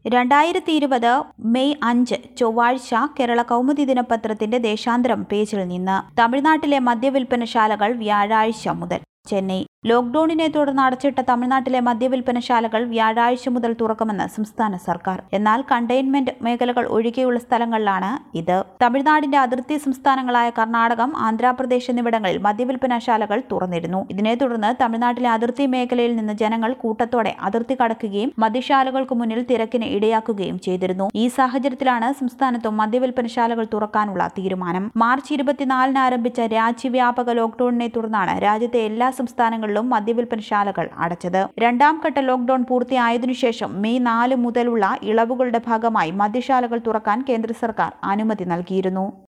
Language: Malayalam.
രണ്ടായിരത്തി ഇരുപത് മെയ് അഞ്ച് ചൊവ്വാഴ്ച കേരള കൗമുദി ദിനപത്രത്തിന്റെ ദേശാന്തരം പേജിൽ നിന്ന് തമിഴ്നാട്ടിലെ മദ്യവിൽപ്പനശാലകൾ വ്യാഴാഴ്ച മുതൽ ചെന്നൈ ലോക്ഡൌണിനെ തുടർന്ന് അടച്ചിട്ട തമിഴ്നാട്ടിലെ മദ്യവിൽപ്പനശാലകൾ വ്യാഴാഴ്ച മുതൽ തുറക്കുമെന്ന് സംസ്ഥാന സർക്കാർ എന്നാൽ കണ്ടെയ്ൻമെന്റ് മേഖലകൾ ഒഴികെയുള്ള സ്ഥലങ്ങളിലാണ് ഇത് തമിഴ്നാടിന്റെ അതിർത്തി സംസ്ഥാനങ്ങളായ കർണാടകം ആന്ധ്രാപ്രദേശ് എന്നിവിടങ്ങളിൽ മദ്യവിൽപ്പനശാലകൾ തുറന്നിരുന്നു ഇതിനെ തുടർന്ന് തമിഴ്നാട്ടിലെ അതിർത്തി മേഖലയിൽ നിന്ന് ജനങ്ങൾ കൂട്ടത്തോടെ അതിർത്തി കടക്കുകയും മദ്യശാലകൾക്ക് മുന്നിൽ തിരക്കിന് ഇടയാക്കുകയും ചെയ്തിരുന്നു ഈ സാഹചര്യത്തിലാണ് സംസ്ഥാനത്തും മദ്യവിൽപ്പനശാലകൾ തുറക്കാനുള്ള തീരുമാനം മാർച്ച് ഇരുപത്തിനാലിന് ആരംഭിച്ച രാജ്യവ്യാപക ലോക്ഡൌണിനെ തുടർന്നാണ് രാജ്യത്തെ എല്ലാ സംസ്ഥാനങ്ങളിലും മദ്യവിൽപ്പനശാലകൾ അടച്ചത് രണ്ടാം ഘട്ട ലോക്ഡൌൺ പൂർത്തിയായതിനുശേഷം മെയ് നാല് മുതലുള്ള ഇളവുകളുടെ ഭാഗമായി മദ്യശാലകൾ തുറക്കാൻ കേന്ദ്ര സർക്കാർ അനുമതി നൽകിയിരുന്നു